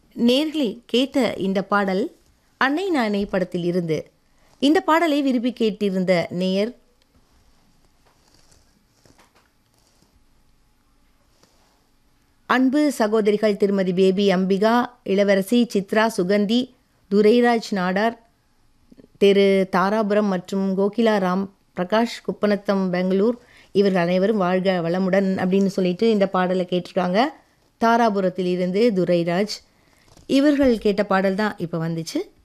நேர்களே கேட்ட இந்த பாடல் அன்னை நானே படத்தில் இருந்து இந்த பாடலை விரும்பி கேட்டிருந்த நேயர் அன்பு சகோதரிகள் திருமதி பேபி அம்பிகா இளவரசி சித்ரா சுகந்தி துரைராஜ் நாடார் திரு தாராபுரம் மற்றும் கோகிலா ராம் பிரகாஷ் குப்பநத்தம் பெங்களூர் இவர்கள் அனைவரும் வாழ்க வளமுடன் அப்படின்னு சொல்லிட்டு இந்த பாடலை கேட்டிருக்காங்க தாராபுரத்தில் இருந்து துரைராஜ் இவர்கள் கேட்ட பாடல் தான் இப்போ வந்துச்சு